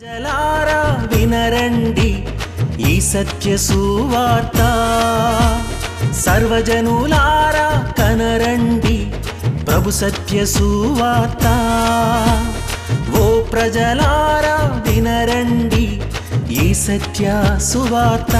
ప్రజలారా వినరండి ఈ సత్య సువార్త సర్వజనులారా కనరండి ప్రభు సత్య సువార్త ఓ ప్రజలారా వినరండి ఈ సత్య సువార్త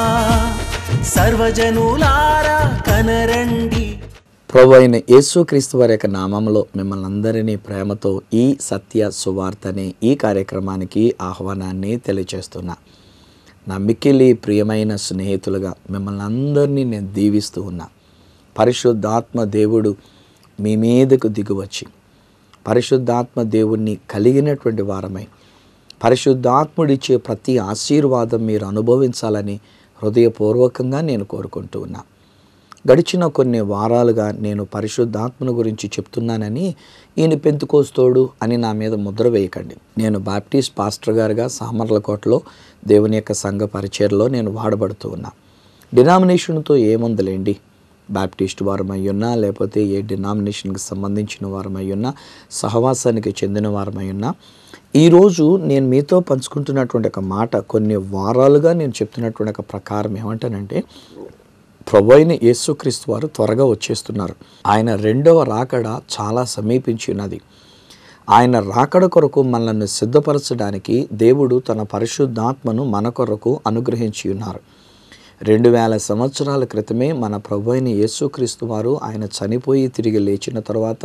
సర్వజనులారా కనరండి ప్రభు అయిన యేసుక్రీస్తు వారి యొక్క నామంలో మిమ్మల్ని అందరినీ ప్రేమతో ఈ సత్య సువార్త అనే ఈ కార్యక్రమానికి ఆహ్వానాన్ని తెలియచేస్తున్నా నా మిక్కిలి ప్రియమైన స్నేహితులుగా మిమ్మల్ని అందరినీ నేను దీవిస్తూ ఉన్నా పరిశుద్ధాత్మ దేవుడు మీ మీదకు దిగువచ్చి పరిశుద్ధాత్మ దేవుణ్ణి కలిగినటువంటి వారమై పరిశుద్ధాత్ముడిచ్చే ప్రతి ఆశీర్వాదం మీరు అనుభవించాలని హృదయపూర్వకంగా నేను కోరుకుంటూ ఉన్నా గడిచిన కొన్ని వారాలుగా నేను పరిశుద్ధాత్మను గురించి చెప్తున్నానని ఈయన పెంతుకోస్తోడు అని నా మీద ముద్ర వేయకండి నేను బాప్టిస్ట్ పాస్టర్ గారుగా సామర్లకోటలో దేవుని యొక్క సంఘ పరిచయలో నేను వాడబడుతూ ఉన్నా డినామినేషన్తో ఏముందలేండి బాప్టిస్ట్ వారమై ఉన్నా లేకపోతే ఏ డినామినేషన్కి సంబంధించిన వారమై ఉన్నా సహవాసానికి చెందిన వారమై ఉన్నా ఈరోజు నేను మీతో పంచుకుంటున్నటువంటి ఒక మాట కొన్ని వారాలుగా నేను చెప్తున్నటువంటి ఒక ప్రకారం ఏమంటానంటే ప్రభు అయిన యేసుక్రీస్తు వారు త్వరగా వచ్చేస్తున్నారు ఆయన రెండవ రాకడ చాలా సమీపించి ఉన్నది ఆయన రాకడ కొరకు మనల్ని సిద్ధపరచడానికి దేవుడు తన పరిశుద్ధాత్మను మన కొరకు అనుగ్రహించి ఉన్నారు రెండు వేల సంవత్సరాల క్రితమే మన ప్రభు అయిన యేసుక్రీస్తు వారు ఆయన చనిపోయి తిరిగి లేచిన తర్వాత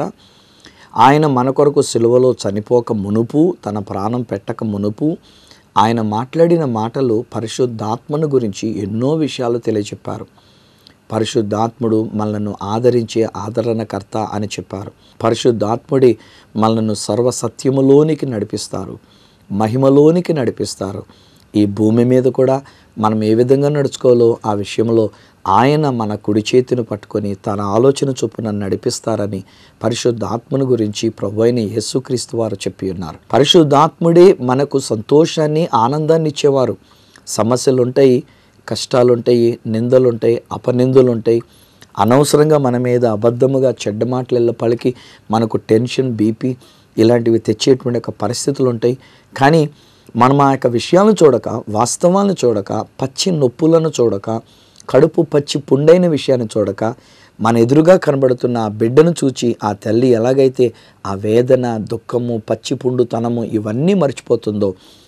ఆయన మన కొరకు సిలువలో చనిపోక మునుపు తన ప్రాణం పెట్టక మునుపు ఆయన మాట్లాడిన మాటలు పరిశుద్ధాత్మను గురించి ఎన్నో విషయాలు తెలియచెప్పారు పరిశుద్ధాత్ముడు మనలను ఆదరించే ఆదరణకర్త అని చెప్పారు పరిశుద్ధాత్ముడి మనలను సర్వసత్యములోనికి నడిపిస్తారు మహిమలోనికి నడిపిస్తారు ఈ భూమి మీద కూడా మనం ఏ విధంగా నడుచుకోవాలో ఆ విషయంలో ఆయన మన కుడి చేతిని పట్టుకొని తన ఆలోచన చొప్పున నడిపిస్తారని పరిశుద్ధాత్మను గురించి ప్రభు అయిన యేసుక్రీస్తు వారు చెప్పి ఉన్నారు పరిశుద్ధాత్ముడే మనకు సంతోషాన్ని ఆనందాన్ని ఇచ్చేవారు సమస్యలు ఉంటాయి కష్టాలుంటాయి నిందలుంటాయి అపనిందలుంటాయి అనవసరంగా మన మీద అబద్ధముగా చెడ్డ మాటలలో పలికి మనకు టెన్షన్ బీపీ ఇలాంటివి తెచ్చేటువంటి ఒక పరిస్థితులు ఉంటాయి కానీ మనం ఆ యొక్క విషయాలను చూడక వాస్తవాలను చూడక పచ్చి నొప్పులను చూడక కడుపు పచ్చి పుండైన విషయాన్ని చూడక మన ఎదురుగా కనబడుతున్న ఆ బిడ్డను చూచి ఆ తల్లి ఎలాగైతే ఆ వేదన దుఃఖము పచ్చి పుండుతనము ఇవన్నీ మర్చిపోతుందో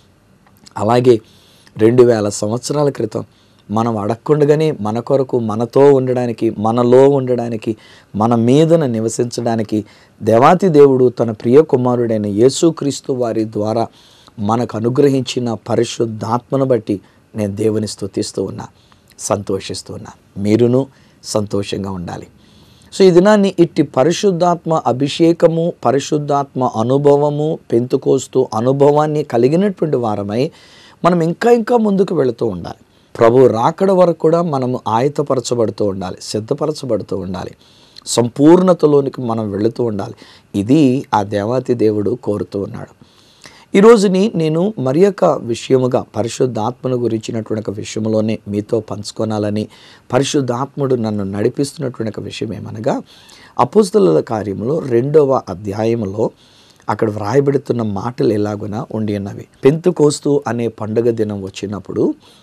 అలాగే రెండు వేల సంవత్సరాల క్రితం మనం అడగకుండగానే మన కొరకు మనతో ఉండడానికి మనలో ఉండడానికి మన మీదన నివసించడానికి దేవాతి దేవుడు తన ప్రియ కుమారుడైన యేసుక్రీస్తు వారి ద్వారా మనకు అనుగ్రహించిన పరిశుద్ధాత్మను బట్టి నేను దేవుని స్తుతిస్తూ ఉన్నా సంతోషిస్తూ ఉన్నా మీరును సంతోషంగా ఉండాలి సో ఈ దినాన్ని ఇట్టి పరిశుద్ధాత్మ అభిషేకము పరిశుద్ధాత్మ అనుభవము పెంతుకోస్తూ అనుభవాన్ని కలిగినటువంటి వారమై మనం ఇంకా ఇంకా ముందుకు వెళుతూ ఉండాలి ప్రభు రాకడ వరకు కూడా మనము ఆయతపరచబడుతూ ఉండాలి సిద్ధపరచబడుతూ ఉండాలి సంపూర్ణతలోనికి మనం వెళుతూ ఉండాలి ఇది ఆ దేవాతి దేవుడు కోరుతూ ఉన్నాడు ఈ రోజుని నేను మరి యొక్క విషయముగా పరిశుద్ధాత్మను గురించినటువంటి ఒక విషయంలోనే మీతో పంచుకోనాలని పరిశుద్ధాత్ముడు నన్ను నడిపిస్తున్నటువంటి ఒక విషయం ఏమనగా అపోస్తల కార్యములో రెండవ అధ్యాయంలో అక్కడ వ్రాయబెడుతున్న మాటలు ఎలాగునా ఉండి ఉన్నవి పెంతుకోస్తు అనే పండుగ దినం వచ్చినప్పుడు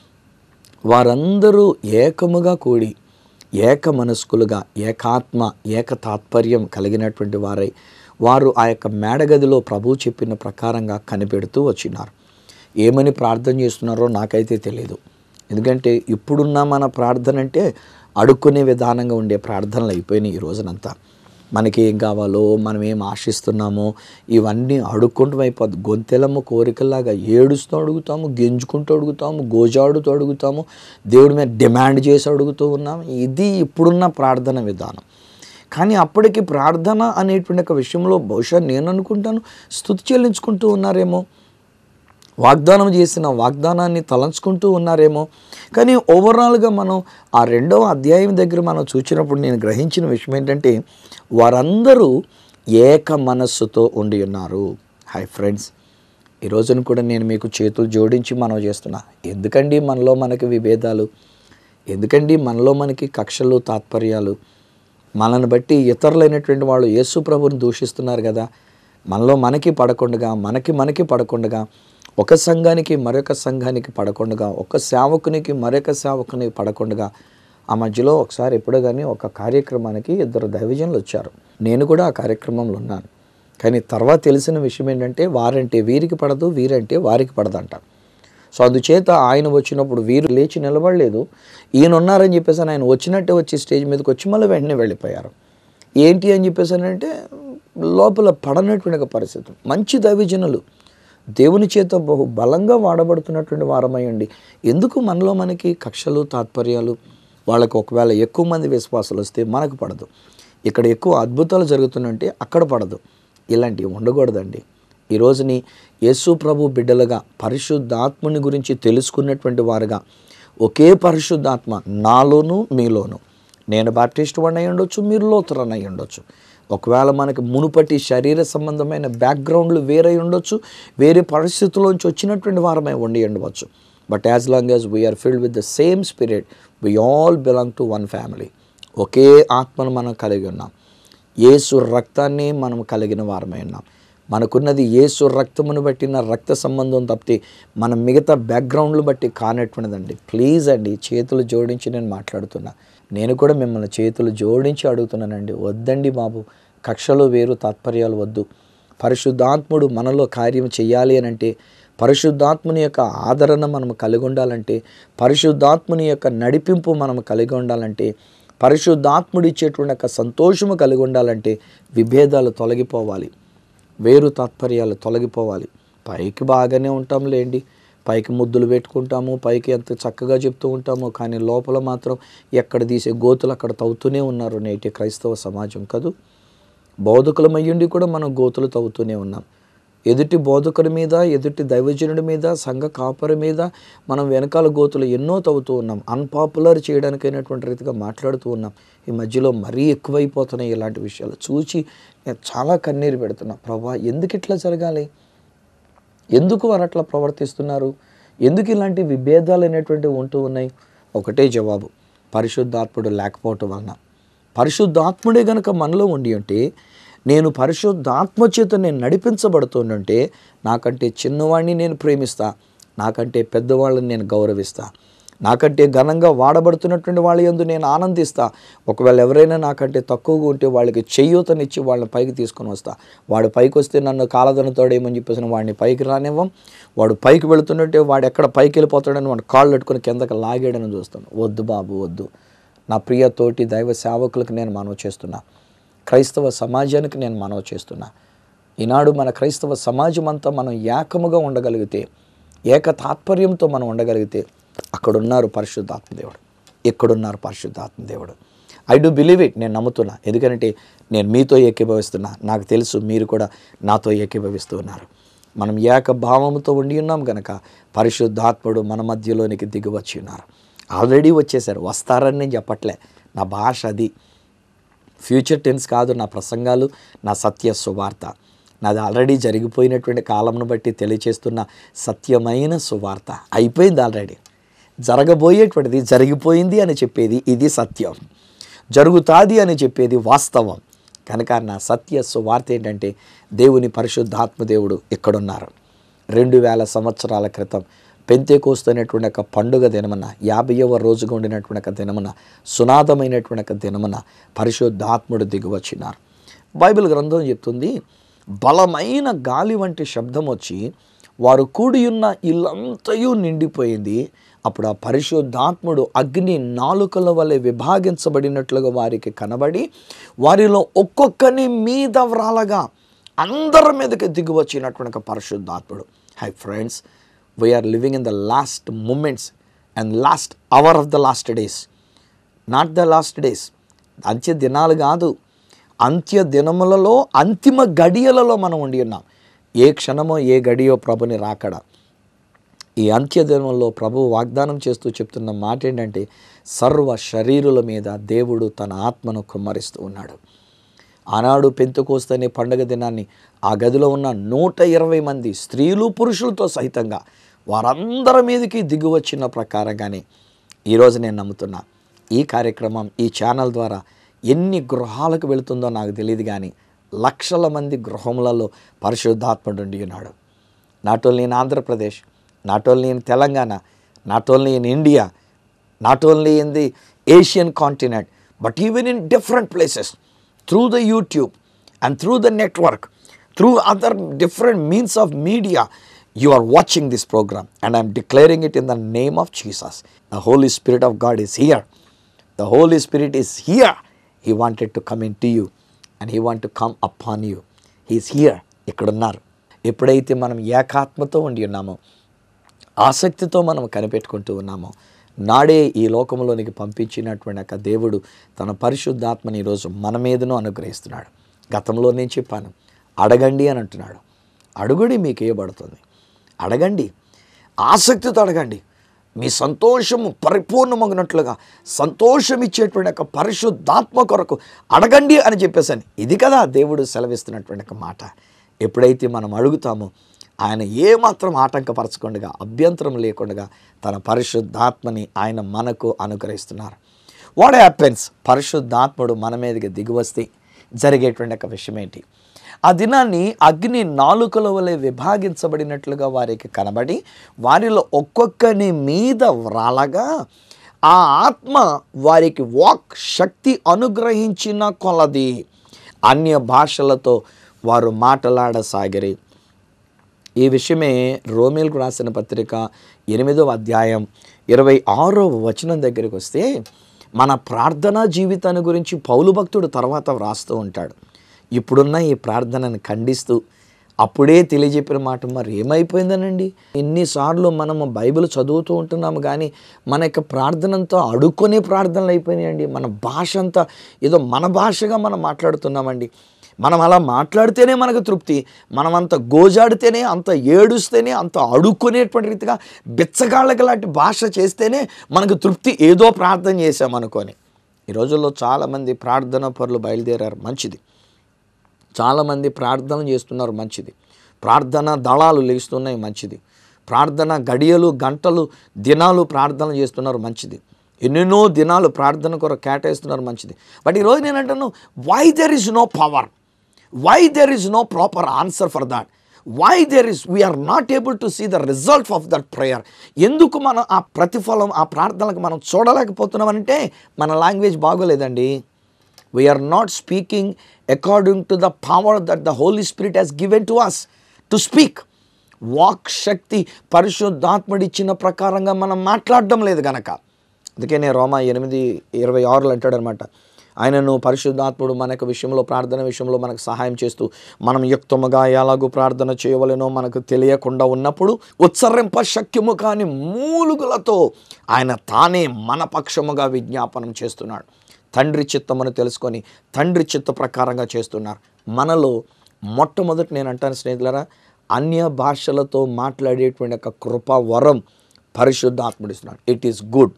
వారందరూ ఏకముగా కూడి ఏక మనస్కులుగా ఏకాత్మ ఏక తాత్పర్యం కలిగినటువంటి వారై వారు ఆ యొక్క మేడగదిలో ప్రభు చెప్పిన ప్రకారంగా కనిపెడుతూ వచ్చినారు ఏమని ప్రార్థన చేస్తున్నారో నాకైతే తెలియదు ఎందుకంటే ఇప్పుడున్న మన ప్రార్థన అంటే అడుక్కునే విధానంగా ఉండే ప్రార్థనలు అయిపోయినాయి ఈ రోజునంతా మనకి ఏం కావాలో మనం ఏం ఆశిస్తున్నామో ఇవన్నీ అడుక్కుంటూ అయిపోద్ది గొంతెలమ్మ కోరికలాగా ఏడుస్తూ అడుగుతాము గెంజుకుంటూ అడుగుతాము గోజాడుతూ అడుగుతాము దేవుడి మీద డిమాండ్ చేసి అడుగుతూ ఉన్నాము ఇది ఇప్పుడున్న ప్రార్థన విధానం కానీ అప్పటికి ప్రార్థన అనేటువంటి ఒక విషయంలో బహుశా నేను అనుకుంటాను స్థుతి చెల్లించుకుంటూ ఉన్నారేమో వాగ్దానం చేసిన వాగ్దానాన్ని తలంచుకుంటూ ఉన్నారేమో కానీ ఓవరాల్గా మనం ఆ రెండవ అధ్యాయం దగ్గర మనం చూసినప్పుడు నేను గ్రహించిన విషయం ఏంటంటే వారందరూ ఏక మనస్సుతో ఉండి ఉన్నారు హాయ్ ఫ్రెండ్స్ ఈ రోజున కూడా నేను మీకు చేతులు జోడించి మనం చేస్తున్నా ఎందుకండి మనలో మనకి విభేదాలు ఎందుకండి మనలో మనకి కక్షలు తాత్పర్యాలు మనల్ని బట్టి ఇతరులైనటువంటి వాళ్ళు యేసు ప్రభుని దూషిస్తున్నారు కదా మనలో మనకి పడకుండగా మనకి మనకి పడకుండగా ఒక సంఘానికి మరొక సంఘానికి పడకుండా ఒక సేవకునికి మరొక సేవకునికి పడకుండా ఆ మధ్యలో ఒకసారి ఎప్పుడో కానీ ఒక కార్యక్రమానికి ఇద్దరు దైవజనులు వచ్చారు నేను కూడా ఆ కార్యక్రమంలో ఉన్నాను కానీ తర్వాత తెలిసిన విషయం ఏంటంటే వారంటే వీరికి పడదు వీరంటే వారికి పడదంట సో అందుచేత ఆయన వచ్చినప్పుడు వీరు లేచి నిలబడలేదు ఈయన ఉన్నారని చెప్పేసి ఆయన వచ్చినట్టే వచ్చి స్టేజ్ మీదకి వచ్చి మళ్ళీ వెంటనే వెళ్ళిపోయారు ఏంటి అని చెప్పేసి అంటే లోపల పడనటువంటి ఒక పరిస్థితి మంచి దైవజనులు దేవుని చేత బహు బలంగా వాడబడుతున్నటువంటి వారమయ్యండి ఎందుకు మనలో మనకి కక్షలు తాత్పర్యాలు వాళ్ళకి ఒకవేళ ఎక్కువ మంది విశ్వాసాలు వస్తే మనకు పడదు ఇక్కడ ఎక్కువ అద్భుతాలు జరుగుతుందంటే అక్కడ పడదు ఇలాంటివి ఉండకూడదండి ఈ రోజుని యేసు ప్రభు బిడ్డలుగా పరిశుద్ధాత్మని గురించి తెలుసుకున్నటువంటి వారుగా ఒకే పరిశుద్ధాత్మ నాలోను మీలోను నేను బాప్టిస్ట్ వాడిని అయి ఉండొచ్చు మీరు లోతురన్ అయి ఉండొచ్చు ఒకవేళ మనకి మునుపటి శరీర సంబంధమైన బ్యాక్గ్రౌండ్లు వేరై ఉండొచ్చు వేరే పరిస్థితుల్లోంచి వచ్చినటువంటి వారమై ఉండి ఉండవచ్చు but as long as we're filled with the same spirit we all belong to one family ఒకే ఆత్మను మనం కలిగి ఉన్నాం యేసు రక్తాన్ని మనం కలిగిన వారమై ఉన్నాం మనకున్నది యేసు రక్తమును బట్టిన రక్త సంబంధం తప్పితే మన మిగతా బ్యాక్గ్రౌండ్లు బట్టి కానటువంటిదండి ప్లీజ్ అండి చేతులు జోడించి నేను మాట్లాడుతున్నా నేను కూడా మిమ్మల్ని చేతులు జోడించి అడుగుతున్నానండి వద్దండి బాబు కక్షలు వేరు తాత్పర్యాలు వద్దు పరిశుద్ధాత్ముడు మనలో కార్యం చేయాలి అని అంటే పరిశుద్ధాత్ముని యొక్క ఆదరణ మనం కలిగి ఉండాలంటే పరిశుద్ధాత్ముని యొక్క నడిపింపు మనం కలిగి ఉండాలంటే పరిశుద్ధాత్ముడు ఇచ్చేటువంటి యొక్క సంతోషము కలిగి ఉండాలంటే విభేదాలు తొలగిపోవాలి వేరు తాత్పర్యాలు తొలగిపోవాలి పైకి బాగానే ఉంటాం లేండి పైకి ముద్దులు పెట్టుకుంటాము పైకి ఎంత చక్కగా చెప్తూ ఉంటాము కానీ లోపల మాత్రం ఎక్కడ తీసే గోతులు అక్కడ తవ్వుతూనే ఉన్నారు నేటి క్రైస్తవ సమాజం కదూ బోధకులమయ్యుండి కూడా మనం గోతులు తవ్వుతూనే ఉన్నాం ఎదుటి బోధకుడి మీద ఎదుటి దైవజనుడి మీద సంఘ కాపరి మీద మనం వెనకాల గోతులు ఎన్నో తవ్వుతూ ఉన్నాం అన్పాపులర్ చేయడానికైనటువంటి రీతిగా మాట్లాడుతూ ఉన్నాం ఈ మధ్యలో మరీ ఎక్కువైపోతున్నాయి ఇలాంటి విషయాలు చూచి నేను చాలా కన్నీరు పెడుతున్నా ప్రభా ఎందుకు ఇట్లా జరగాలి ఎందుకు వారు అట్లా ప్రవర్తిస్తున్నారు ఎందుకు ఇలాంటి విభేదాలు అనేటువంటివి ఉంటూ ఉన్నాయి ఒకటే జవాబు పరిశుద్ధాత్ముడు లేకపోవటం వలన పరిశుద్ధాత్ముడే గనక మనలో ఉండి ఉంటే నేను పరిశుద్ధాత్మ చేత నేను నడిపించబడుతుంటే నాకంటే చిన్నవాడిని నేను ప్రేమిస్తా నాకంటే పెద్దవాళ్ళని నేను గౌరవిస్తా నాకంటే ఘనంగా వాడబడుతున్నటువంటి వాళ్ళ యందు నేను ఆనందిస్తా ఒకవేళ ఎవరైనా నాకంటే తక్కువగా ఉంటే వాళ్ళకి చెయ్యూతనిచ్చి వాళ్ళని పైకి తీసుకొని వస్తా వాడు పైకి వస్తే నన్ను కాలదనతోడేమని చెప్పేసి వాడిని పైకి రానివ్వం వాడు పైకి వెళుతుంటే వాడు ఎక్కడ పైకి వెళ్ళిపోతాడని వాడు కాళ్ళు పెట్టుకుని కిందకి లాగాడని చూస్తాను వద్దు బాబు వద్దు నా ప్రియ తోటి దైవ సేవకులకు నేను మనవి చేస్తున్నా క్రైస్తవ సమాజానికి నేను మనవి చేస్తున్నా ఈనాడు మన క్రైస్తవ సమాజం అంతా మనం ఏకముగా ఉండగలిగితే ఏక తాత్పర్యంతో మనం ఉండగలిగితే అక్కడున్నారు పరిశుద్ధాత్మ దేవుడు ఎక్కడున్నారు పరిశుద్ధాత్మ దేవుడు ఐ డు బిలీవ్ ఇట్ నేను నమ్ముతున్నా ఎందుకంటే నేను మీతో ఏకీభవిస్తున్నా నాకు తెలుసు మీరు కూడా నాతో ఏకీభవిస్తూ ఉన్నారు మనం ఏక భావముతో ఉండి ఉన్నాం గనక పరిశుద్ధాత్ముడు మన మధ్యలోనికి దిగి వచ్చి ఉన్నారు ఆల్రెడీ వచ్చేసారు వస్తారని నేను చెప్పట్లే నా భాష అది ఫ్యూచర్ టెన్స్ కాదు నా ప్రసంగాలు నా సత్య సువార్త నాది ఆల్రెడీ జరిగిపోయినటువంటి కాలంను బట్టి తెలియచేస్తున్న సత్యమైన సువార్త అయిపోయింది ఆల్రెడీ జరగబోయేటువంటిది జరిగిపోయింది అని చెప్పేది ఇది సత్యం జరుగుతాది అని చెప్పేది వాస్తవం కనుక నా సత్య సువార్త ఏంటంటే దేవుని పరిశుద్ధాత్మ దేవుడు ఇక్కడున్నారు రెండు వేల సంవత్సరాల క్రితం పెంతేకోస్తు అనేటువంటి ఒక పండుగ దినమున యాభైవ రోజుగా ఉండినటువంటి ఒక దినమున సునాదమైనటువంటి ఒక దినమున పరిశుద్ధాత్ముడు దిగివచ్చినారు బైబిల్ గ్రంథం చెప్తుంది బలమైన గాలి వంటి శబ్దం వచ్చి వారు కూడి ఉన్న ఇల్లంతయు నిండిపోయింది అప్పుడు ఆ పరిశుద్ధాత్ముడు అగ్ని నాలుకల వలె విభాగించబడినట్లుగా వారికి కనబడి వారిలో ఒక్కొక్కని మీద వ్రాలగా అందరి మీదకి దిగి వచ్చినటువంటి ఒక పరిశుద్ధాత్ముడు hi friends we're living in the last moments and last hour of the last days not the last days అంత్య దినాలు కాదు అంత్య దినములలో అంతిమ గడియలలో మనం ఉండి ఉన్నాం ఏ క్షణమో ఏ గడియో ప్రభుని రాకడ ఈ అంత్య దినంలో ప్రభు వాగ్దానం చేస్తూ చెప్తున్న మాట ఏంటంటే సర్వ శరీరుల మీద దేవుడు తన ఆత్మను కుమ్మరిస్తూ ఉన్నాడు ఆనాడు పెంతుకోస్తనే పండగ దినాన్ని ఆ గదిలో ఉన్న నూట ఇరవై మంది స్త్రీలు పురుషులతో సహితంగా వారందరి మీదకి దిగి వచ్చిన ప్రకారంగానే ఈరోజు నేను నమ్ముతున్నా ఈ కార్యక్రమం ఈ ఛానల్ ద్వారా ఎన్ని గృహాలకు వెళుతుందో నాకు తెలియదు కానీ లక్షల మంది గృహములలో పరిశుద్ధాత్ముడు ఉండి ఉన్నాడు not only in Andhra Pradesh not only in Telangana not only in India not only in the Asian continent, but even in different places through the YouTube and through the network, through other different means of media. You are watching this program, and I'm declaring it in the name of Jesus. The Holy Spirit of God is here. The Holy Spirit is here. He wanted to come into you, and He wanted to come upon you. He's here. ఇక్కడున్నారు ఎప్పుడైతే మనం ఏకాత్మతో ఉండి ఉన్నామో ఆసక్తితో మనం కనిపెట్టుకుంటూ ఉన్నామో నాడే ఈ లోకంలోనికి పంపించినటువంటి యొక్క దేవుడు తన పరిశుద్ధాత్మని ఈరోజు మన మీదను అనుగ్రహిస్తున్నాడు గతంలో నేను చెప్పాను అడగండి అని అంటున్నాడు అడుగుడి మీకు ఇవ్వబడుతుంది అడగండి ఆసక్తితో అడగండి మీ సంతోషము పరిపూర్ణమగినట్లుగా సంతోషం ఇచ్చేటువంటి యొక్క పరిశుద్ధాత్మ కొరకు అడగండి అని చెప్పేసాను ఇది కదా దేవుడు సెలవిస్తున్నటువంటి ఒక మాట ఎప్పుడైతే మనం అడుగుతామో ఆయన ఏమాత్రం ఆటంకపరచకుండా అభ్యంతరం లేకుండా తన పరిశుద్ధాత్మని ఆయన మనకు అనుగ్రహిస్తున్నారు వాట్ హ్యాపెన్స్ పరిశుద్ధాత్ముడు మన మీదకి దిగివస్తే జరిగేటువంటి ఒక విషయం ఏంటి ఆ దినాన్ని అగ్ని నాలుకల వలె విభాగించబడినట్లుగా వారికి కనబడి వారిలో ఒక్కొక్కని మీద వ్రాలగా ఆ ఆత్మ వారికి వాక్ శక్తి అనుగ్రహించిన కొలది అన్య భాషలతో వారు మాట్లాడసాగిరి ఈ విషయమే రోమిల్కు రాసిన పత్రిక ఎనిమిదవ అధ్యాయం ఇరవై ఆరో వచనం దగ్గరికి వస్తే మన ప్రార్థనా జీవితాన్ని గురించి పౌలు భక్తుడు తర్వాత వ్రాస్తూ ఉంటాడు ఇప్పుడున్న ఈ ప్రార్థనను ఖండిస్తూ అప్పుడే తెలియజెప్పిన మాట మరి ఏమైపోయిందనండి ఎన్నిసార్లు మనము బైబిల్ చదువుతూ ఉంటున్నాము కానీ మన యొక్క ప్రార్థనంతా అడుక్కునే ప్రార్థనలు అయిపోయినాయండి మన భాష అంతా ఏదో మన భాషగా మనం మాట్లాడుతున్నామండి మనం అలా మాట్లాడితేనే మనకు తృప్తి మనం అంత గోజాడితేనే అంత ఏడుస్తేనే అంత అడుక్కునేటువంటి రీతిగా బిచ్చగాళ్ళకి లాంటి భాష చేస్తేనే మనకు తృప్తి ఏదో ప్రార్థన చేసామనుకొని ఈ రోజుల్లో చాలామంది ప్రార్థన పరులు బయలుదేరారు మంచిది చాలామంది ప్రార్థన చేస్తున్నారు మంచిది ప్రార్థన దళాలు లేస్తున్నాయి మంచిది ప్రార్థన గడియలు గంటలు దినాలు ప్రార్థన చేస్తున్నారు మంచిది ఎన్నెన్నో దినాలు ప్రార్థన కొరకు కేటాయిస్తున్నారు మంచిది బట్ ఈరోజు నేను అంటాను why there is no power why there is no proper answer for that why there is we're not able to see the result of that prayer ఎందుకు మనం ఆ ప్రతిఫలం ఆ ప్రార్థనలకు మనం చూడలేకపోతున్నామంటే మన లాంగ్వేజ్ బాగోలేదండి we're not speaking according to the power that the holy spirit he's given to us to speak వాక్ శక్తి పరిశుద్ధాత్ముడు ఇచ్చిన ప్రకారంగా మనం మాట్లాడడం లేదు గనక అందుకే నేను రోమా ఎనిమిది ఇరవై ఆరులో అంటాడు అనమాట ఆయనను పరిశుద్ధాత్ముడు మన యొక్క విషయంలో ప్రార్థన విషయంలో మనకు సహాయం చేస్తూ మనం యుక్తముగా ఎలాగూ ప్రార్థన చేయవలెనో మనకు తెలియకుండా ఉన్నప్పుడు ఉత్సరింప శక్యము కాని మూలుగులతో ఆయన తానే మన పక్షముగా విజ్ఞాపనం చేస్తున్నాడు తండ్రి చిత్తమును తెలుసుకొని తండ్రి చిత్త ప్రకారంగా చేస్తున్నారు మనలో మొట్టమొదటి నేను అంటాను స్నేహితులరా అన్య భాషలతో మాట్లాడేటువంటి ఒక కృప వరం పరిశుద్ధాత్ముడిస్తున్నాడు it is good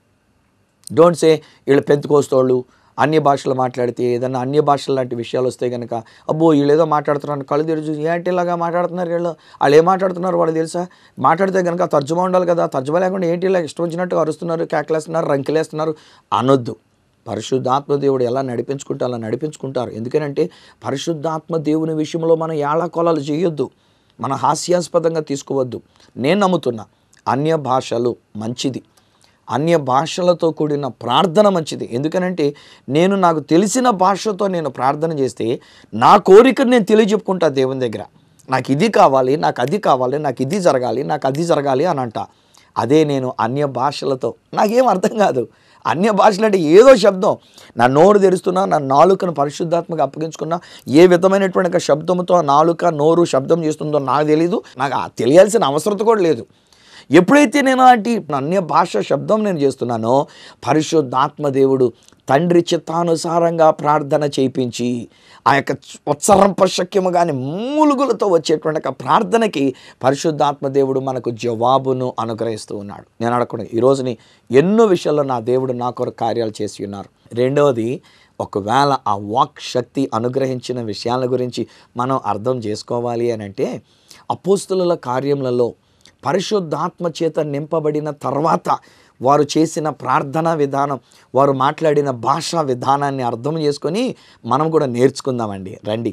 don't say వీళ్ళు పెంతుకోస్తోళ్ళు అన్య భాషలు మాట్లాడితే ఏదన్నా అన్య భాషలు లాంటి విషయాలు వస్తే కనుక అబ్బో వీళ్ళు ఏదో మాట్లాడుతున్నారు కళ్ళు తెరిచి ఏంటి ఇలాగా మాట్లాడుతున్నారు వీళ్ళు వాళ్ళు ఏం మాట్లాడుతున్నారు వాళ్ళు తెలుసా మాట్లాడితే కనుక తర్జుమా ఉండాలి కదా తర్జుమా లేకుండా ఏంటి ఇలా ఇష్టం వచ్చినట్టు అరుస్తున్నారు కేకలేస్తున్నారు రంకిలేస్తున్నారు అనొద్దు పరిశుద్ధాత్మ దేవుడు ఎలా నడిపించుకుంటే అలా నడిపించుకుంటారు ఎందుకనంటే పరిశుద్ధాత్మ దేవుని విషయంలో మనం ఏళ్ళ కొలాలు చేయొద్దు మన హాస్యాస్పదంగా తీసుకోవద్దు నేను నమ్ముతున్నా అన్య భాషలు మంచిది అన్య భాషలతో కూడిన ప్రార్థన మంచిది ఎందుకనంటే నేను నాకు తెలిసిన భాషతో నేను ప్రార్థన చేస్తే నా కోరికను నేను తెలియజెప్పుకుంటా దేవుని దగ్గర నాకు ఇది కావాలి నాకు అది కావాలి నాకు ఇది జరగాలి నాకు అది జరగాలి అని అంట అదే నేను అన్య భాషలతో నాకేం అర్థం కాదు అన్య భాషలు అంటే ఏదో శబ్దం నా నోరు తెరుస్తున్నా నా నాలుకను పరిశుద్ధాత్మక అప్పగించుకున్నా ఏ విధమైనటువంటి ఒక శబ్దంతో ఆ నాలుక నోరు శబ్దం చేస్తుందో నాకు తెలీదు నాకు ఆ తెలియాల్సిన అవసరత కూడా లేదు ఎప్పుడైతే నేను అలాంటి అన్య భాష శబ్దం నేను చేస్తున్నానో పరిశుద్ధాత్మ దేవుడు తండ్రి చిత్తానుసారంగా ప్రార్థన చేయించి ఆ యొక్క ఉత్సరంప శక్యము కానీ మూలుగులతో వచ్చేటువంటి ఒక ప్రార్థనకి పరిశుద్ధాత్మ దేవుడు మనకు జవాబును అనుగ్రహిస్తూ ఉన్నాడు నేను అడగకుండా ఈ రోజుని ఎన్నో విషయాల్లో నా దేవుడు నా కొరకు కార్యాలు చేసి ఉన్నారు రెండవది ఒకవేళ ఆ వాక్ శక్తి అనుగ్రహించిన విషయాల గురించి మనం అర్థం చేసుకోవాలి అని అంటే అపోస్తుల కార్యములలో పరిశుద్ధాత్మ చేత నింపబడిన తర్వాత వారు చేసిన ప్రార్థనా విధానం వారు మాట్లాడిన భాషా విధానాన్ని అర్థం చేసుకొని మనం కూడా నేర్చుకుందామండి రండి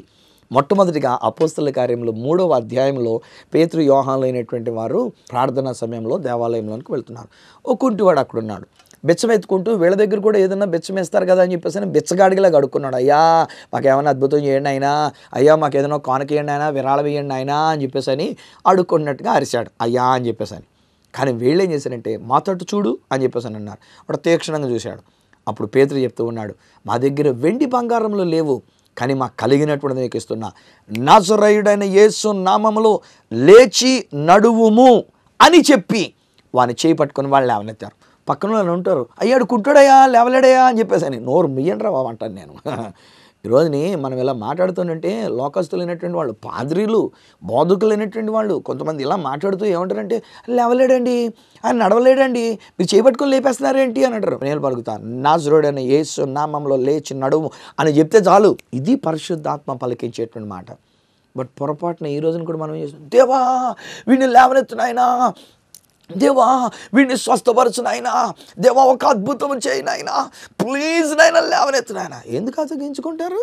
మొట్టమొదటిగా అపోస్తల కార్యంలో మూడవ అధ్యాయంలో పేతృ యోహాన్లు అయినటువంటి వారు ప్రార్థనా సమయంలో దేవాలయంలోనికి వెళ్తున్నారు ఓ కుంటివాడు అక్కడ ఉన్నాడు బెచ్చం ఎత్తుకుంటూ వీళ్ళ దగ్గర కూడా ఏదన్నా బెచ్చం వేస్తారు కదా అని చెప్పేసి అని బెచ్చగాడిగిలా అడుక్కున్నాడు అయ్యా మాకు ఏమైనా అద్భుతం చేయండి అయినా అయ్యా మాకు ఏదైనా కానుక ఇవ్వండి అయినా విరాళం ఇవ్వండి అయినా అని చెప్పేసి అని అడుక్కున్నట్టుగా అరిశాడు అయ్యా అని చెప్పేసి అని కానీ వీళ్ళు ఏం చేశారంటే మా తట్టు చూడు అని చెప్పేసి అని అన్నారు వాడు తీక్షణంగా చూశాడు అప్పుడు పేతురు చెప్తూ ఉన్నాడు మా దగ్గర వెండి బంగారంలో లేవు కానీ మాకు కలిగినటువంటి నీకు ఇస్తున్నా నజరయుడైన యేసు నామములో లేచి నడువుము అని చెప్పి వాని చేయి పట్టుకొని వాళ్ళు లేవనెత్తారు పక్కన వాళ్ళు ఉంటారు అయ్యాడు కుంటాడయా లేవలేడయా అని చెప్పేసి అని నోరు మియ్యండి రా బాబు అంటాను నేను ఈరోజుని మనం ఇలా మాట్లాడుతుంటే లోకస్తులైనటువంటి వాళ్ళు పాద్రీలు బోధకులైనటువంటి వాళ్ళు కొంతమంది ఇలా మాట్లాడుతూ ఏమంటారంటే లేవలేడండి ఆయన నడవలేడండి మీరు చేపట్టుకొని లేపేస్తున్నారేంటి అని అంటారు నేను పలుకుతాను నాజరుడైన యేసు నామంలో లేచి నడుము అని చెప్తే చాలు ఇది పరిశుద్ధాత్మ పలికించేటువంటి మాట బట్ పొరపాటున ఈ రోజున కూడా మనం ఏం చేస్తాం దేవా వీడిని లేవనెత్తున్నాయినా దేవా వీడిని స్వస్థపరచు నాయనా దేవా ఒక అద్భుతం చేయి నాయనా ప్లీజ్ నాయన లేవనెత్తు నాయన ఎందుకు అసలు గించుకుంటారు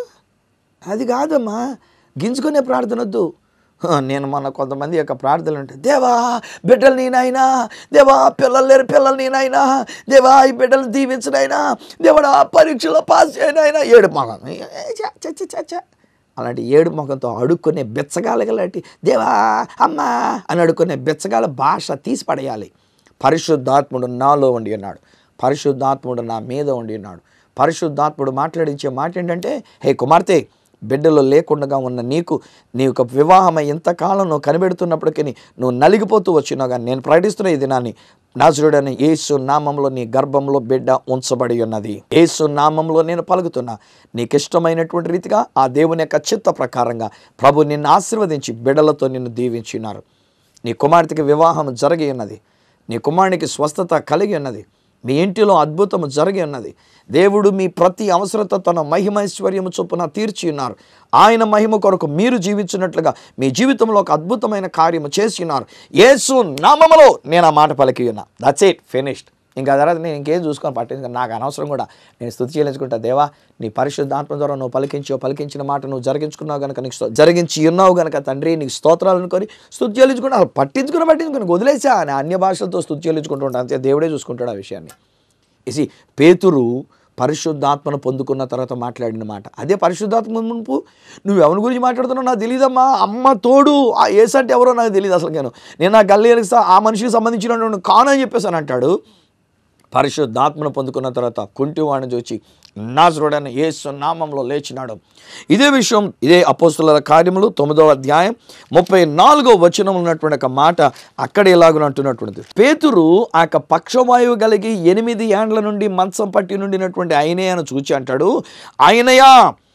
అది కాదమ్మా గింజుకునే ప్రార్థన వద్దు హ, నేను మొన్న కొంతమంది యొక్క ప్రార్థనలు ఉంటాయి దేవా బిడ్డలు నేనైనా దేవా పిల్లలు లేరు పిల్లలు నేనైనా దేవా ఈ బిడ్డలు దీవించనైనా దేవుడా పరీక్షలో పాస్ చేయనైనా ఏడు మొగం ఏ, చ, చ, చ, చ, చ. అలాంటి ఏడు ముఖంతో అడుక్కునే బెచ్చగాలగలాంటి దేవా అమ్మా అని అడుక్కునే బెచ్చగాల భాష తీసి పడేయాలి పరిశుద్ధాత్ముడు నాలో ఉండి ఉన్నాడు పరిశుద్ధాత్ముడు నా మీద ఉండి ఉన్నాడు పరిశుద్ధాత్ముడు మాట్లాడించే మాట ఏంటంటే హే కుమార్తె బిడ్డలో లేకుండా ఉన్న నీకు నీ యొక్క వివాహమై ఇంతకాలం నువ్వు కనిపెడుతున్నప్పటికీ నువ్వు నలిగిపోతూ వచ్చినావు కానీ నేను ప్రకటిస్తున్న ఈ దినాన్ని నాజరుడని యేసు నామంలో నీ గర్భంలో బిడ్డ ఉంచబడి ఉన్నది యేసు నామంలో నేను పలుకుతున్నా నీకు ఇష్టమైనటువంటి రీతిగా ఆ దేవుని యొక్క చిత్త ప్రకారంగా ప్రభు నిన్ను ఆశీర్వదించి బిడ్డలతో నిన్ను దీవించినారు నీ కుమార్తెకి వివాహం జరిగి ఉన్నది నీ కుమారునికి స్వస్థత కలిగి ఉన్నది మీ ఇంటిలో అద్భుతము జరిగి ఉన్నది దేవుడు మీ ప్రతి అవసరత తన మహిమైశ్వర్యము చొప్పున తీర్చి ఉన్నారు ఆయన మహిమ కొరకు మీరు జీవించినట్లుగా మీ జీవితంలో ఒక అద్భుతమైన కార్యము చేసి ఉన్నారు యేసు నామములో నేను ఆ మాట పలికి ఉన్నా దట్స్ ఇట్ ఫినిష్డ్ ఇంకా తర్వాత నేను ఇంకేం చూసుకొని పట్టించుకొని నాకు అనవసరం కూడా నేను స్థుతి చెల్లించుకుంటా దేవా నీ పరిశుద్ధాత్మ ద్వారా నువ్వు పలికించో పలికించిన మాట నువ్వు జరిగించుకున్నావు కనుక నీకు స్తో- జరిగించి ఉన్నావు కనుక తండ్రి నీకు స్తోత్రాలు అనుకొని స్థుతి చెల్లించుకుంటా అసలు పట్టించుకుని పట్టించుకుని వదిలేసా అని అన్య భాషలతో స్థుతి చెల్లించుకుంటూ ఉంటాను అంతే దేవుడే చూసుకుంటాడు ఆ విషయాన్ని ఇసి పేతురు పరిశుద్ధాత్మను పొందుకున్న తర్వాత మాట్లాడిన మాట అదే పరిశుద్ధాత్మ మునుపు నువ్వు ఎవరి గురించి మాట్లాడుతున్నావు నాకు తెలియదమ్మా అమ్మ తోడు ఆ ఏస్ అంటే ఎవరో నాకు తెలియదు అసలు నేను నేను ఆ గల్లీకి ఆ మనిషికి సంబంధించిన కాను అని చెప్పేసి అంటాడు పరిశుద్ధాత్మను పొందుకున్న తర్వాత కుంటివాడిని చూచి నాజరుడైన యేసు నామంలో లేచినాడు ఇదే విషయం ఇదే అపోస్తుల కార్యములు తొమ్మిదవ అధ్యాయం ముప్పై నాలుగో వచనం ఉన్నటువంటి ఒక మాట అక్కడ ఇలాగున అంటున్నటువంటిది పేతురు ఆ యొక్క పక్షవాయువు కలిగి ఎనిమిది ఏండ్ల నుండి మంచం పట్టి నుండినటువంటి ఆయనే అని చూచి అంటాడు ఆయనయా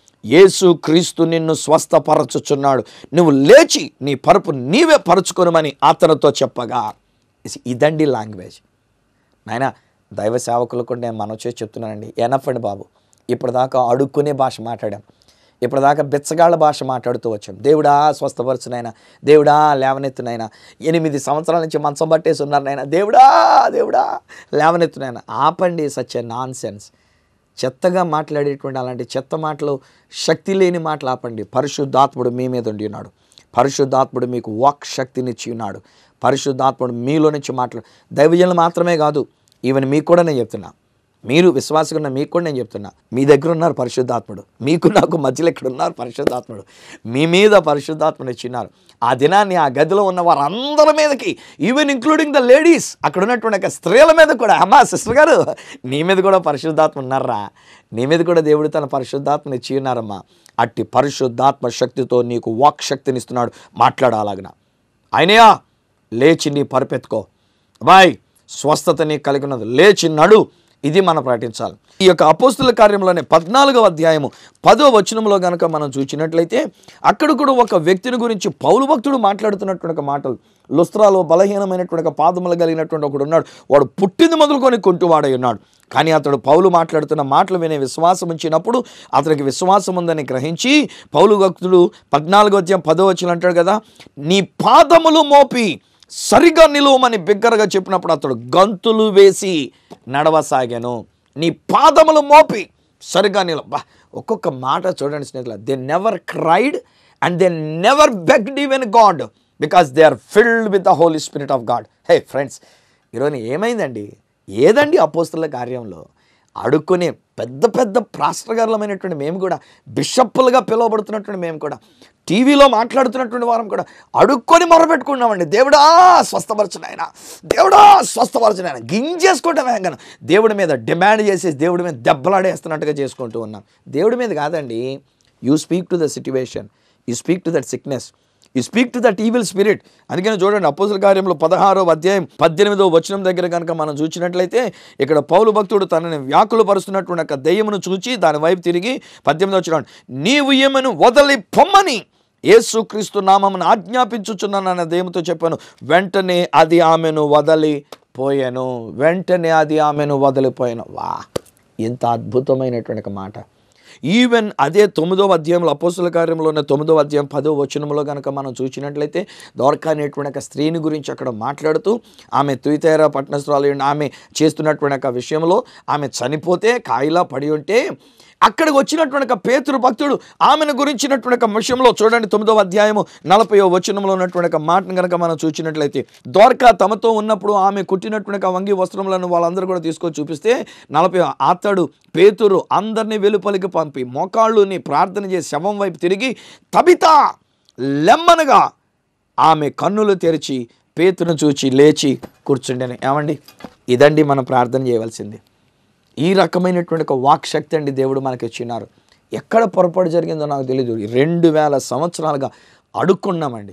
యేసు క్రీస్తు నిన్ను స్వస్థపరచుచున్నాడు నువ్వు లేచి నీ పరుపు నీవే పరుచుకొనమని అతనితో చెప్పగా ఇదండి లాంగ్వేజ్ నాయన దైవ సేవకులకు నేను మనం చేసి చెప్తున్నానండి ఎనఫ్ అండి బాబు ఇప్పటిదాకా అడుక్కునే భాష మాట్లాడాం ఇప్పటిదాకా బిచ్చగాళ్ళ భాష మాట్లాడుతూ వచ్చాం దేవుడా స్వస్థపరచునైనా దేవుడా లేవనెత్తునైనా ఎనిమిది సంవత్సరాల నుంచి మంచం పట్టేసి ఉన్నారు నాయన దేవుడా దేవుడా లేవనెత్తునైనా ఆపండి సచ్ ఎ నాన్ సెన్స్ చెత్తగా మాట్లాడేటువంటి అలాంటి చెత్త మాటలు శక్తి లేని మాటలు ఆపండి పరిశుద్ధాత్ముడు మీ మీద ఉండి ఉన్నాడు పరిశుద్ధాత్ముడు మీకు వాక్ శక్తినిచ్చి ఉన్నాడు పరిశుద్ధాత్ముడు మీలో నుంచి మాట్లాడు దైవజనులు మాత్రమే కాదు ఈవెన్ మీకు కూడా నేను చెప్తున్నా మీరు విశ్వాసంగా ఉన్న మీకు కూడా నేను చెప్తున్నా మీ దగ్గర ఉన్నారు పరిశుద్ధాత్ముడు మీకు నాకు మధ్యలో ఇక్కడ ఉన్నారు పరిశుద్ధాత్ముడు మీ మీద పరిశుద్ధాత్ముడు ఇచ్చినారు ఆ దినాన్ని ఆ గదిలో ఉన్న వారందరి మీదకి ఈవెన్ ఇంక్లూడింగ్ ద లేడీస్ అక్కడ ఉన్నటువంటి ఒక స్త్రీల మీద కూడా అమ్మా సిస్టర్ గారు నీ మీద కూడా పరిశుద్ధాత్మ ఉన్నారా నీ మీద కూడా దేవుడు తన పరిశుద్ధాత్మని ఇచ్చి ఉన్నారమ్మా అట్టి పరిశుద్ధాత్మ శక్తితో నీకు వాక్ శక్తిని ఇస్తున్నాడు మాట్లాడాలగిన ఆయనయా లేచి నీ పరిపెత్తుకో బాయ్ స్వస్థత నీకు కలిగి ఉన్నది లేచి నడు ఇది మనం ప్రకటించాలి ఈ యొక్క అపోస్తుల కార్యంలోనే పద్నాలుగవ అధ్యాయము పదో వచనంలో గనక మనం చూసినట్లయితే అక్కడ కూడా ఒక వ్యక్తిని గురించి పౌలు భక్తుడు మాట్లాడుతున్నటువంటి ఒక మాటలు లుస్త్రాలో బలహీనమైనటువంటి ఒక పాదములు కలిగినటువంటి ఒకడు ఉన్నాడు వాడు పుట్టింది మొదలుకొని కొంటువాడై ఉన్నాడు కానీ అతడు పౌలు మాట్లాడుతున్న మాటలు వినే విశ్వాసం ఉంచినప్పుడు అతనికి విశ్వాసం ఉందని గ్రహించి పౌలు భక్తుడు పద్నాలుగో అధ్యాయం పదో వచ్చిన అంటాడు కదా నీ పాదములు మోపి సరిగా నిలువమని బిగ్గరగా చెప్పినప్పుడు అతడు గంతులు వేసి నడవసాగాను నీ పాదములు మోపి సరిగా నిలవ బా ఒక్కొక్క మాట చూడండి స్నేహితుల they never cried and they never begged even God because they are filled with the holy spirit of God hey friends ఈరోజు ఏమైందండి ఏదండి అపోస్తుల కార్యంలో అడుక్కునే పెద్ద పెద్ద ప్రాస్ట్రగారులమైనటువంటి మేము కూడా బిషప్పులుగా పిలువబడుతున్నటువంటి మేము కూడా టీవీలో మాట్లాడుతున్నటువంటి వారం కూడా అడుక్కొని మొరపెట్టుకున్నామండి దేవుడా స్వస్థపరచు ఆయన దేవుడా స్వస్థపరచు ఆయన గింజేసుకుంటాం వేగన దేవుడి మీద డిమాండ్ చేసేసి దేవుడి మీద దెబ్బలాడేస్తున్నట్టుగా చేసుకుంటూ ఉన్నాం దేవుడి మీద కాదండి you speak to the situation you speak to that sickness you speak to that evil spirit అందుకని చూడండి అపోజల కార్యంలో పదహారో అధ్యాయం పద్దెనిమిదో వచనం దగ్గర కనుక మనం చూసినట్లయితే ఇక్కడ పౌలు భక్తుడు తనని వ్యాకులు పరుస్తున్నటువంటి ఒక దెయ్యమును చూచి దాని వైపు తిరిగి పద్దెనిమిదో వచ్చిన నీవు ఏమను వదలి పొమ్మని యేసుక్రీస్తు నామమును ఆజ్ఞాపించుచున్నానన్న దెయ్యముతో చెప్పాను వెంటనే అది ఆమెను వదలి పోయాను వెంటనే అది ఆమెను వదిలిపోయాను వా ఎంత అద్భుతమైనటువంటి ఒక మాట ఈవెన్ అదే తొమ్మిదవ అధ్యాయంలో అపోస్తుల కార్యంలో ఉన్న తొమ్మిదవ అధ్యాయం పదో వచనంలో కనుక మనం చూసినట్లయితే దోర్కా అనేటువంటి ఒక స్త్రీని గురించి అక్కడ మాట్లాడుతూ ఆమె తుయితేర పట్టణస్థురాలు ఆమె చేస్తున్నటువంటి ఒక విషయంలో ఆమె చనిపోతే కాయిలా పడి ఉంటే అక్కడికి వచ్చినటువంటి ఒక పేతురు భక్తుడు ఆమెను గురించినటువంటి ఒక విషయంలో చూడండి తొమ్మిదవ అధ్యాయము నలభై వచనంలో ఉన్నటువంటి ఒక మాటను కనుక మనం చూసినట్లయితే ద్వారకా తమతో ఉన్నప్పుడు ఆమె కుట్టినటువంటి ఒక వంగి వస్త్రములను వాళ్ళందరూ కూడా తీసుకొని చూపిస్తే నలభై అతడు పేతురు అందరినీ వెలుపలికి పంపి మోకాళ్ళుని ప్రార్థన చేసి శవం వైపు తిరిగి తబితా లెమ్మనగా ఆమె కన్నులు తెరిచి పేతును చూచి లేచి కూర్చుండని ఏమండి ఇదండి మనం ప్రార్థన చేయవలసింది ఈ రకమైనటువంటి ఒక వాక్ శక్తి అండి దేవుడు మనకి ఇచ్చినారు ఎక్కడ పొరపాటు జరిగిందో నాకు తెలియదు రెండు వేల సంవత్సరాలుగా అడుక్కున్నామండి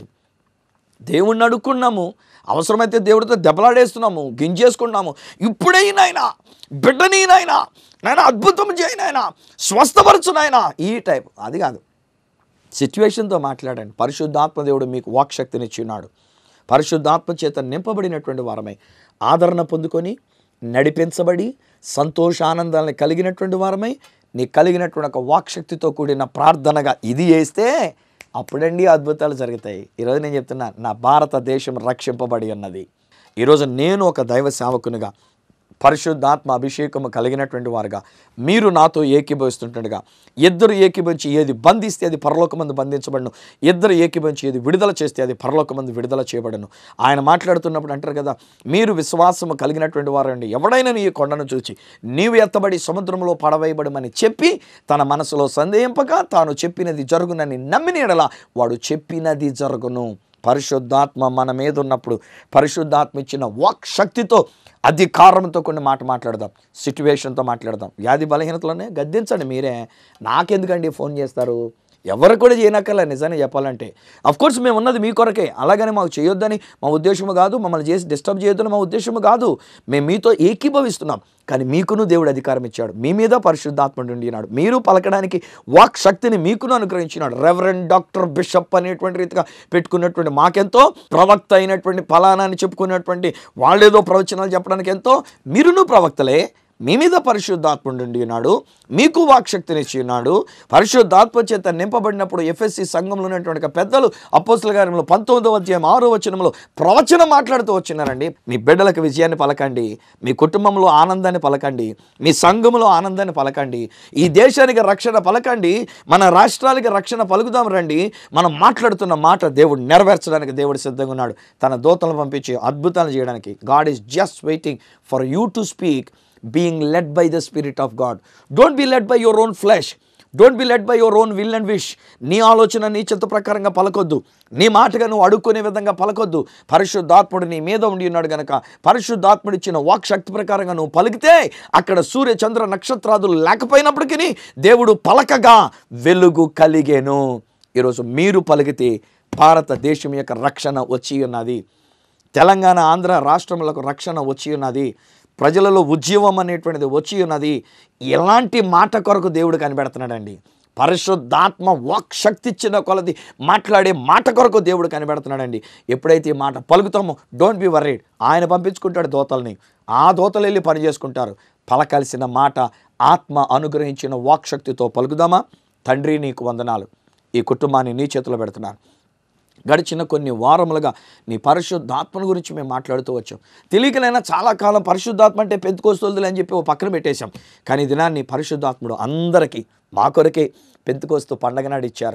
దేవుణ్ణి అడుక్కున్నాము అవసరమైతే దేవుడితో దెబ్బలాడేస్తున్నాము గింజేసుకున్నాము ఇప్పుడే నాయనా బిడ్డని నాయనా నాయన అద్భుతం చేయి నాయన స్వస్థపరచు నాయనా ఈ టైప్ అది కాదు సిచ్యువేషన్తో మాట్లాడండి పరిశుద్ధాత్మ దేవుడు మీకు వాక్శక్తిని ఇచ్చినాడు పరిశుద్ధాత్మ చేత నింపబడినటువంటి వారమై ఆదరణ పొందుకొని నడిపించబడి సంతోషానందాలను కలిగినటువంటి వారమై నీ కలిగినటువంటి ఒక వాక్శక్తితో కూడిన ప్రార్థనగా ఇది చేస్తే అప్పుడండి అద్భుతాలు జరుగుతాయి ఈరోజు నేను చెప్తున్నా నా భారతదేశం రక్షింపబడి ఉన్నది ఈరోజు నేను ఒక దైవ సేవకునిగా పరిశుద్ధాత్మ అభిషేకము కలిగినటువంటి వారుగా మీరు నాతో ఏకీభవిస్తుంటుండగా ఇద్దరు ఏకీభవించి ఏది బంధిస్తే అది పరలోకమందు బంధించబడను ఇద్దరు ఏకీభవించి ఏది విడుదల చేస్తే అది పరలోకమందు విడుదల చేయబడను ఆయన మాట్లాడుతున్నప్పుడు అంటారు కదా మీరు విశ్వాసము కలిగినటువంటి వారండి ఎవడైనా నీ కొండను చూచి నీవు ఎత్తబడి సముద్రంలో పడవేయబడమని చెప్పి తన మనసులో సందేహింపక తాను చెప్పినది జరుగునని నమ్మిన ఎడల వాడు చెప్పినది జరుగును పరిశుద్ధాత్మ మన మీద ఉన్నప్పుడు పరిశుద్ధాత్మ ఇచ్చిన వాక్ శక్తితో అధికారంతో కొన్ని మాట మాట్లాడదాం సిట్యువేషన్తో మాట్లాడదాం వ్యాధి బలహీనతలోనే గద్దించండి మీరే నాకెందుకండి ఫోన్ చేస్తారు ఎవరు కూడా చేయనక్కర్లే నిజాన్ని చెప్పాలంటే అఫ్ కోర్స్ మేము ఉన్నది మీ కొరకే అలాగని మాకు చేయొద్దని మా ఉద్దేశము కాదు మమ్మల్ని చేసి డిస్టర్బ్ చేయొద్దని మా ఉద్దేశము కాదు మేము మీతో ఏకీభవిస్తున్నాం కానీ మీకును దేవుడు అధికారం ఇచ్చాడు మీ మీద పరిశుద్ధాత్మ ఉండినాడు మీరు పలకడానికి వాక్ శక్తిని మీకును అనుగ్రహించినాడు రెవరెండ్ డాక్టర్ బిషప్ అనేటువంటి రీతిగా పెట్టుకున్నటువంటి మాకెంతో ప్రవక్త అయినటువంటి ఫలానా అని చెప్పుకున్నటువంటి వాళ్ళేదో ప్రవచనాలు చెప్పడానికి ఎంతో మీరును ప్రవక్తలే మీ మీద పరిశుద్ధాత్మ ఉండి ఉన్నాడు మీకు వాక్శక్తినిచ్చి ఉన్నాడు పరిశుద్ధాత్మ చేత నింపబడినప్పుడు ఎఫ్ఎస్సి సంఘంలో ఉన్నటువంటి ఒక పెద్దలు అపోస్తుల గారంలో పంతొమ్మిదవ అధ్యాయం ఆరో వచనంలో ప్రవచనం మాట్లాడుతూ వచ్చినారండి మీ బిడ్డలకు విజయాన్ని పలకండి మీ కుటుంబంలో ఆనందాన్ని పలకండి మీ సంఘంలో ఆనందాన్ని పలకండి ఈ దేశానికి రక్షణ పలకండి మన రాష్ట్రాలకి రక్షణ పలుకుదాం రండి మనం మాట్లాడుతున్న మాట దేవుడు నెరవేర్చడానికి దేవుడు సిద్ధంగా ఉన్నాడు తన దూతలను పంపించి అద్భుతాలు చేయడానికి God is just waiting for you to speak being led by the spirit of God don't be led by your own flesh don't be led by your own will and wish నీ ఆలోచన నీ చిత్త ప్రకారంగా పలకొద్దు నీ మాటగా నువ్వు అడుక్కునే విధంగా పలకొద్దు పరిశుద్ధాత్ముడు నీ మీద ఉండి ఉన్నాడు గనక పరిశుద్ధాత్ముడు ఇచ్చిన వాక్ శక్తి ప్రకారంగా నువ్వు పలికితే అక్కడ సూర్య చంద్ర నక్షత్రాదులు లేకపోయినప్పటికీ దేవుడు పలకగా వెలుగు కలిగేను ఈరోజు మీరు పలికితే భారతదేశం యొక్క రక్షణ వచ్చి ఉన్నది తెలంగాణ ఆంధ్ర రాష్ట్రములకు రక్షణ వచ్చి ఉన్నది ప్రజలలో ఉద్యమం అనేటువంటిది వచ్చి ఉన్నది ఎలాంటి మాట కొరకు దేవుడు కనిపెడుతున్నాడండి పరిశుద్ధాత్మ వాక్ శక్తి ఇచ్చిన కొలది మాట్లాడే మాట కొరకు దేవుడు కనిపెడుతున్నాడండి ఎప్పుడైతే ఈ మాట పలుకుతామో డోంట్ బి వర్రీడ్ ఆయన పంపించుకుంటాడు దోతల్ని ఆ దోతలు వెళ్ళి పని చేసుకుంటారు పలకాల్సిన మాట ఆత్మ అనుగ్రహించిన వాక్ శక్తితో పలుకుదామా తండ్రి నీకు వందనాలు ఈ కుటుంబాన్ని నీ చేతిలో పెడుతున్నాను గడిచిన కొన్ని వారములుగా నీ పరిశుద్ధాత్మను గురించి మేము మాట్లాడుతూ వచ్చాం తెలియకనైనా చాలా కాలం పరిశుద్ధాత్మ అంటే పెంతుకోస్తులు అని చెప్పి ఓ పక్కన పెట్టేశాం కానీ ఈ దినాన్ని పరిశుద్ధాత్ముడు అందరికీ మా కొరకే పెంతుకోస్తూ పండగ నాడు ఇచ్చారు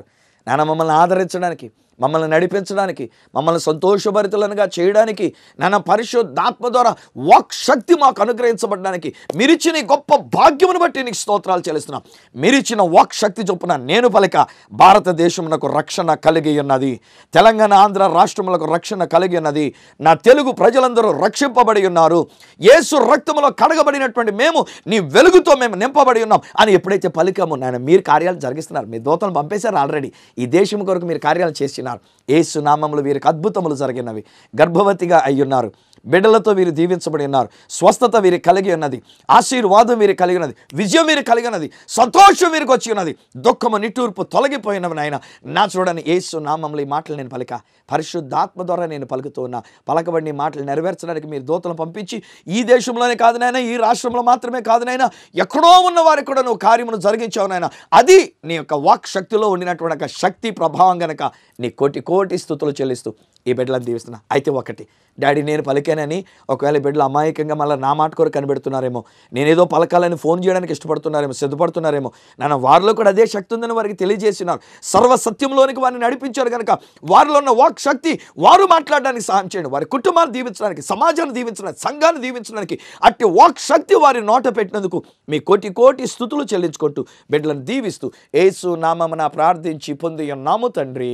నాన్న మమ్మల్ని ఆదరించడానికి మమ్మల్ని నడిపించడానికి మమ్మల్ని సంతోషభరితులనుగా చేయడానికి నాన్న పరిశుద్ధాత్మ ద్వారా వాక్ శక్తి మాకు అనుగ్రహించబడడానికి మీరిచ్చిన ఈ గొప్ప భాగ్యమును బట్టి నీకు స్తోత్రాలు చెల్లిస్తున్నాం మీరిచ్చిన వాక్ శక్తి చొప్పున నేను పలిక భారతదేశమునకు రక్షణ కలిగి ఉన్నది తెలంగాణ ఆంధ్ర రాష్ట్రములకు రక్షణ కలిగి ఉన్నది నా తెలుగు ప్రజలందరూ రక్షింపబడి ఉన్నారు యేసు రక్తములో కడగబడినటువంటి మేము నీ వెలుగుతో మేము నింపబడి ఉన్నాం అని ఎప్పుడైతే పలికామో నాయన మీరు కార్యాలు జరిగిస్తున్నారు మీ దోతలు పంపేశారు ఆల్రెడీ ఈ దేశం కొరకు మీరు కార్యాలు చేస్తున్నారు యేసు నామములు వీరికి అద్భుతములు జరిగినవి గర్భవతిగా అయ్యున్నారు బిడ్డలతో వీరు దీవించబడి ఉన్నారు స్వస్థత వీరికి కలిగి ఉన్నది ఆశీర్వాదం వీరికి కలిగి ఉన్నది విజయం వీరికి కలిగి ఉన్నది సంతోషం వీరికి వచ్చి ఉన్నది దుఃఖము నిట్టూర్పు తొలగిపోయినవి నాయన నా చూడని యేసు నామంలో ఈ మాటలు నేను పలిక పరిశుద్ధాత్మ ద్వారా నేను పలుకుతూ ఉన్నా పలకబడిన ఈ మాటలు నెరవేర్చడానికి మీరు దూతలను పంపించి ఈ దేశంలోనే కాదు నాయన ఈ రాష్ట్రంలో మాత్రమే కాదు నాయన ఎక్కడో ఉన్న వారికి కూడా నువ్వు కార్యమును జరిగించావు నాయన అది నీ యొక్క వాక్ శక్తిలో ఉండినటువంటి ఒక శక్తి ప్రభావం గనక నీ కోటి కోటి స్థుతులు చెల్లిస్తూ ఈ బిడ్డలను దీవిస్తున్నా అయితే ఒకటి డాడీ నేను పలికానని ఒకవేళ ఈ బిడ్డలు అమాయకంగా మళ్ళీ నా మాట కొరకు కనిపెడుతున్నారేమో నేనేదో పలకాలని ఫోన్ చేయడానికి ఇష్టపడుతున్నారేమో సిద్ధపడుతున్నారేమో నాన్న వారిలో కూడా అదే శక్తి ఉందని వారికి తెలియజేస్తున్నారు సర్వ సత్యంలోనికి వారిని నడిపించారు కనుక వారిలో ఉన్న వాక్ శక్తి వారు మాట్లాడడానికి సహాయం చేయండి వారి కుటుంబాన్ని దీవించడానికి సమాజాన్ని దీవించడానికి సంఘాన్ని దీవించడానికి అట్టి వాక్ శక్తి వారి నోట పెట్టినందుకు మీ కోటి కోటి స్థుతులు చెల్లించుకుంటూ బిడ్డలను దీవిస్తూ ఏసు నామమున ప్రార్థించి పొంది ఉన్నాము తండ్రి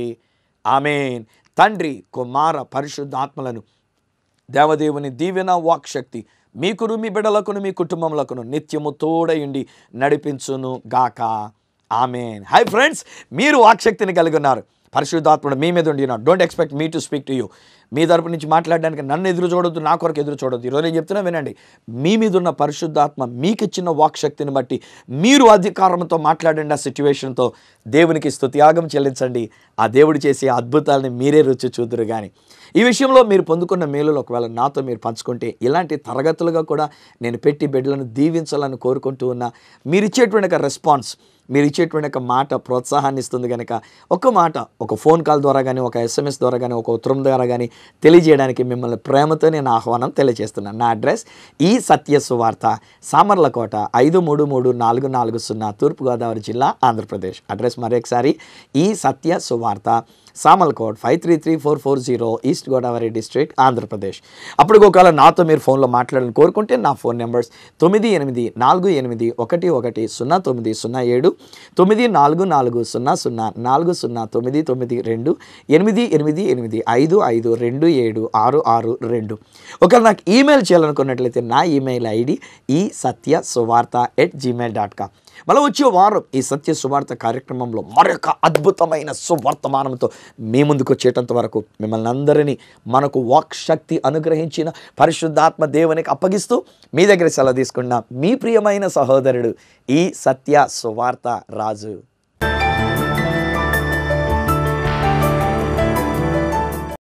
ఆమెన్ తండ్రి కుమార పరిశుద్ధాత్మలను దేవదేవుని దీవెన వాక్ శక్తి మీకును మీ బిడ్డలకును మీ కుటుంబములకును నిత్యము తోడయుండి నడిపించును గాక ఆమెన్ హై ఫ్రెండ్స్ మీరు వాక్శక్తిని కలిగి ఉన్నారు పరిశుద్ధాత్ముడు మీ మీద ఉండి don't expect me to speak to you మీ తరపు నుంచి మాట్లాడడానికి నన్ను ఎదురు చూడొద్దు నా కొరకు ఎదురు చూడొద్దు ఈరోజు నేను చెప్తున్నా వినండి మీ మీద ఉన్న పరిశుద్ధాత్మ మీకు ఇచ్చిన వాక్ శక్తిని బట్టి మీరు అధికారంతో మాట్లాడండి ఆ సిచ్యువేషన్తో దేవునికి స్తుత్యాగం చెల్లించండి ఆ దేవుడు చేసే అద్భుతాలని మీరే రుచి చూద్దరు కానీ ఈ విషయంలో మీరు పొందుకున్న మేలులు ఒకవేళ నాతో మీరు పంచుకుంటే ఇలాంటి తరగతులుగా కూడా నేను పెట్టి బిడ్డలను దీవించాలని కోరుకుంటూ ఉన్నా మీరు ఇచ్చేటువంటి ఒక రెస్పాన్స్ మీరు ఇచ్చేటువంటి ఒక మాట ప్రోత్సాహాన్ని ఇస్తుంది కనుక ఒక మాట ఒక ఫోన్ కాల్ ద్వారా కానీ ఒక ఎస్ఎంఎస్ ద్వారా కానీ ఒక ఉత్తరం ద్వారా కానీ తెలియజేయడానికి మిమ్మల్ని ప్రేమతో నేను ఆహ్వానం తెలియజేస్తున్నాను నా అడ్రస్ ఈ సత్య సువార్త సామర్లకోట ఐదు మూడు మూడు నాలుగు నాలుగు సున్నా తూర్పుగోదావరి జిల్లా ఆంధ్రప్రదేశ్ అడ్రస్ మరొకసారి ఈ సత్య సువార్త Samalkot five three three four four zero east Godavari district Andhra Pradesh అప్పుడు ఒకవేళ నాతో మీరు ఫోన్లో మాట్లాడాలని కోరుకుంటే నా ఫోన్ నెంబర్స్ తొమ్మిది ఎనిమిది నాలుగు ఎనిమిది ఒకటి ఒకటి సున్నా తొమ్మిది సున్నా ఏడు తొమ్మిది నాలుగు నాలుగు సున్నా సున్నా నాలుగు సున్నా తొమ్మిది తొమ్మిది రెండు ఎనిమిది ఎనిమిది ఎనిమిది ఐదు ఐదు రెండు ఏడు ఆరు ఆరు రెండు ఒకవేళ నాకు ఈమెయిల్ చేయాలనుకున్నట్లయితే నా ఈమెయిల్ ఐడి ఈ సత్య సువార్త ఎట్ జీమెయిల్ డాట్ కామ్ మళ్ళీ వచ్చే వారం ఈ సత్య సువార్త కార్యక్రమంలో మరొక అద్భుతమైన సువర్తమానంతో మీ ముందుకు వచ్చేటంత వరకు మిమ్మల్ని అందరినీ మనకు వాక్ శక్తి అనుగ్రహించిన పరిశుద్ధాత్మ దేవునికి అప్పగిస్తూ మీ దగ్గర సెలవు తీసుకున్న మీ ప్రియమైన సహోదరుడు ఈ సత్య సువార్త రాజు